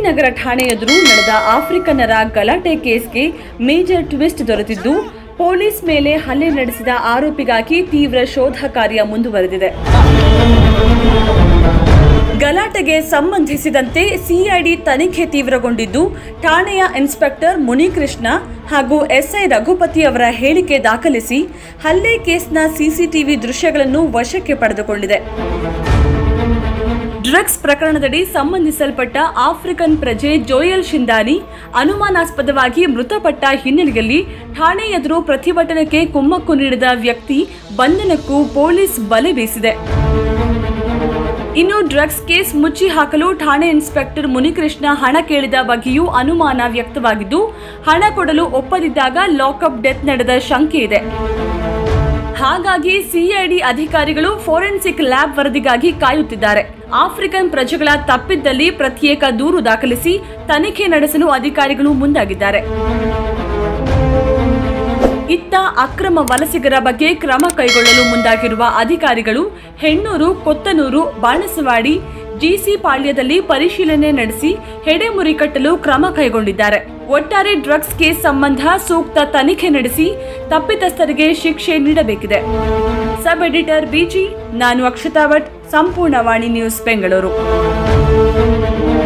ನಗರ ಠಾಣೆ ಎದುರು ನಡೆದ ಆಫ್ರಿಕನ್ನರ ಗಲಾಟೆ ಕೇಸ್ಗೆ ಮೇಜರ್ ಟ್ವಿಸ್ಟ್ ದೊರೆತಿದ್ದು ಪೊಲೀಸ್ ಮೇಲೆ ಹಲ್ಲೆ ನಡೆಸಿದ ಆರೋಪಿಗಾಗಿ ತೀವ್ರ ಶೋಧ ಕಾರ್ಯ ಮುಂದುವರೆದಿದೆ ಗಲಾಟೆಗೆ ಸಂಬಂಧಿಸಿದಂತೆ ಸಿಐಡಿ ತನಿಖೆ ತೀವ್ರಗೊಂಡಿದ್ದು ಠಾಣೆಯ ಇನ್ಸ್ಪೆಕ್ಟರ್ ಮುನಿಕೃಷ್ಣ ಹಾಗೂ ಎಸ್ಐ ರಘುಪತಿ ಅವರ ಹೇಳಿಕೆ ದಾಖಲಿಸಿ ಹಲ್ಲೆ ಕೇಸ್ನ ಸಿಸಿಟಿವಿ ದೃಶ್ಯಗಳನ್ನು ವಶಕ್ಕೆ ಪಡೆದುಕೊಂಡಿದೆ ಡ್ರಗ್ಸ್ ಪ್ರಕರಣದಡಿ ಸಂಬಂಧಿಸಲ್ಪಟ್ಟ ಆಫ್ರಿಕನ್ ಪ್ರಜೆ ಜೋಯಲ್ ಶಿಂದಾನಿ ಅನುಮಾನಾಸ್ಪದವಾಗಿ ಮೃತಪಟ್ಟ ಹಿನ್ನೆಲೆಯಲ್ಲಿ ಠಾಣೆ ಎದುರು ಪ್ರತಿಭಟನೆಗೆ ಕುಮ್ಮಕ್ಕು ನೀಡಿದ ವ್ಯಕ್ತಿ ಬಂಧನಕ್ಕೂ ಪೊಲೀಸ್ ಬಲೆ ಬೀಸಿದೆ ಇನ್ನು ಡ್ರಗ್ಸ್ ಕೇಸ್ ಮುಚ್ಚಿ ಹಾಕಲು ಠಾಣೆ ಇನ್ಸ್ಪೆಕ್ಟರ್ ಮುನಿಕೃಷ್ಣ ಹಣ ಕೇಳಿದ ಬಗ್ಗೆಯೂ ಅನುಮಾನ ವ್ಯಕ್ತವಾಗಿದ್ದು ಹಣ ಕೊಡಲು ಒಪ್ಪದಿದ್ದಾಗ ಲಾಕಪ್ ಡೆತ್ ನಡೆದ ಶಂಕೆ ಇದೆ ಹಾಗಾಗಿ ಸಿಐಡಿ ಅಧಿಕಾರಿಗಳು ಫೋರೆನ್ಸಿಕ್ ಲ್ಯಾಬ್ ವರದಿಗಾಗಿ ಕಾಯುತ್ತಿದ್ದಾರೆ ಆಫ್ರಿಕನ್ ಪ್ರಜೆಗಳ ತಪ್ಪಿದ್ದಲ್ಲಿ ಪ್ರತ್ಯೇಕ ದೂರು ದಾಖಲಿಸಿ ತನಿಖೆ ನಡೆಸಲು ಅಧಿಕಾರಿಗಳು ಮುಂದಾಗಿದ್ದಾರೆ ಇತ್ತ ಅಕ್ರಮ ವಲಸಿಗರ ಬಗ್ಗೆ ಕ್ರಮ ಕೈಗೊಳ್ಳಲು ಮುಂದಾಗಿರುವ ಅಧಿಕಾರಿಗಳು ಹೆಣ್ಣೂರು ಕೊತ್ತನೂರು ಬಾಣಸವಾಡಿ ಜಿಸಿ ಪಾಳ್ಯದಲ್ಲಿ ಪರಿಶೀಲನೆ ನಡೆಸಿ ಹೆಡೆಮುರಿ ಕಟ್ಟಲು ಕ್ರಮ ಕೈಗೊಂಡಿದ್ದಾರೆ ಒಟ್ಟಾರೆ ಡ್ರಗ್ಸ್ ಕೇಸ್ ಸಂಬಂಧ ಸೂಕ್ತ ತನಿಖೆ ನಡೆಸಿ ತಪ್ಪಿತಸ್ಥರಿಗೆ ಶಿಕ್ಷೆ ನೀಡಬೇಕಿದೆ ಸಬ್ ಎಡಿಟರ್ ಬಿಜಿ ನಾನು ಅಕ್ಷತಾ ಭಟ್ ಸಂಪೂರ್ಣ ವಾಣಿ ನ್ಯೂಸ್ ಬೆಂಗಳೂರು